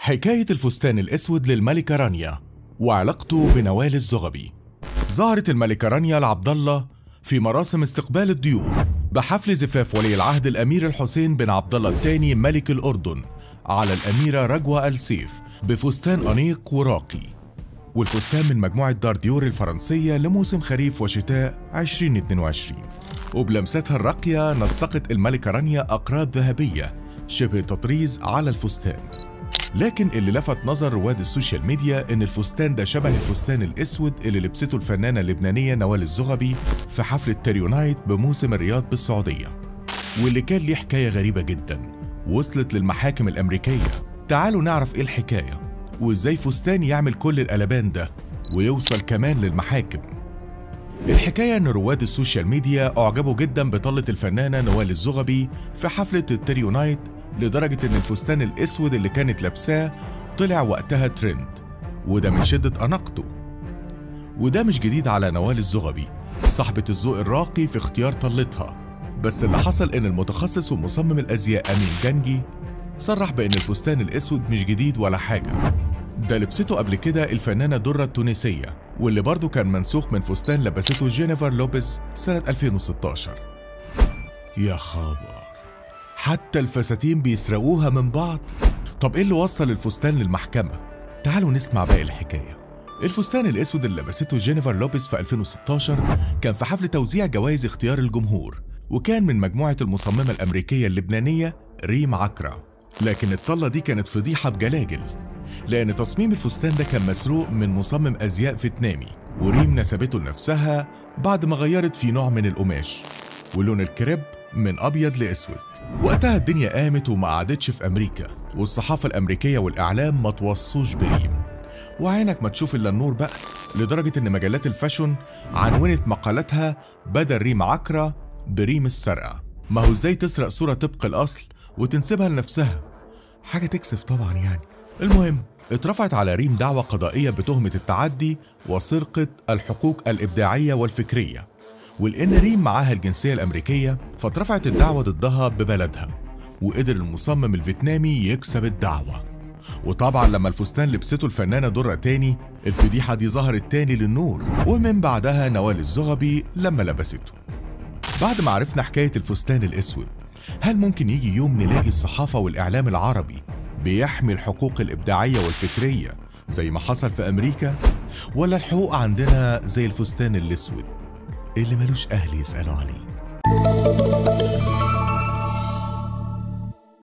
حكاية الفستان الأسود للملكة رانيا وعلاقته بنوال الزغبي ظهرت الملكة رانيا لعبد الله في مراسم استقبال الضيوف بحفل زفاف ولي العهد الأمير الحسين بن عبد الله الثاني ملك الأردن على الأميرة رجوة آل سيف بفستان أنيق وراقي والفستان من مجموعة دار ديور الفرنسية لموسم خريف وشتاء 2022 وبلمستها الراقية نسقت الملكة رانيا أقراط ذهبية شبه تطريز على الفستان لكن اللي لفت نظر رواد السوشيال ميديا ان الفستان ده شبه الفستان الاسود اللي لبسته الفنانه اللبنانيه نوال الزغبي في حفله تريونايت بموسم الرياض بالسعوديه واللي كان ليه حكايه غريبه جدا وصلت للمحاكم الامريكيه تعالوا نعرف ايه الحكايه وازاي فستان يعمل كل القلبان ده ويوصل كمان للمحاكم الحكاية إن رواد السوشيال ميديا أعجبوا جدا بطلة الفنانة نوال الزغبي في حفلة التريونايت لدرجة إن الفستان الأسود اللي كانت لابساه طلع وقتها ترند وده من شدة أناقته وده مش جديد على نوال الزغبي صاحبة الذوق الراقي في اختيار طلتها بس اللي حصل إن المتخصص ومصمم الأزياء أمين جنجي صرح بإن الفستان الأسود مش جديد ولا حاجة ده لبسته قبل كده الفنانة درة التونسية واللي برضه كان منسوخ من فستان لبسته جينيفر لوبيز سنة 2016 يا خبر حتى الفساتين بيسرقوها من بعض طب ايه اللي وصل الفستان للمحكمة؟ تعالوا نسمع باقي الحكاية الفستان الاسود اللي لبسته جينيفر لوبيز في 2016 كان في حفل توزيع جوائز اختيار الجمهور وكان من مجموعة المصممة الأمريكية اللبنانية ريم عكرة لكن الطلة دي كانت فضيحة بجلاجل لأن تصميم الفستان ده كان مسروق من مصمم أزياء فيتنامي وريم نسبته لنفسها بعد ما غيرت في نوع من القماش ولون الكريب من أبيض لأسود وقتها الدنيا قامت وما قعدتش في أمريكا والصحافة الأمريكية والإعلام ما توصوش بريم وعينك ما تشوف إلا النور بقى لدرجة إن مجلات الفاشون عنونت مقالاتها بدل ريم عكرة بريم السرقة ما هو إزاي تسرق صورة طبق الأصل وتنسبها لنفسها حاجة تكسف طبعا يعني المهم اترفعت على ريم دعوى قضائية بتهمة التعدي وسرقة الحقوق الإبداعية والفكرية ولأن ريم معاها الجنسية الأمريكية فاترفعت الدعوة ضدها ببلدها وقدر المصمم الفيتنامي يكسب الدعوة وطبعا لما الفستان لبسته الفنانة درة تاني الفضيحة دي ظهرت تاني للنور ومن بعدها نوال الزغبي لما لبسته بعد ما عرفنا حكاية الفستان الأسود هل ممكن يجي يوم نلاقي الصحافة والإعلام العربي بيحمي الحقوق الإبداعية والفكرية زي ما حصل في أمريكا ولا الحقوق عندنا زي الفستان الأسود اللي ملوش أهل يسألوا عليه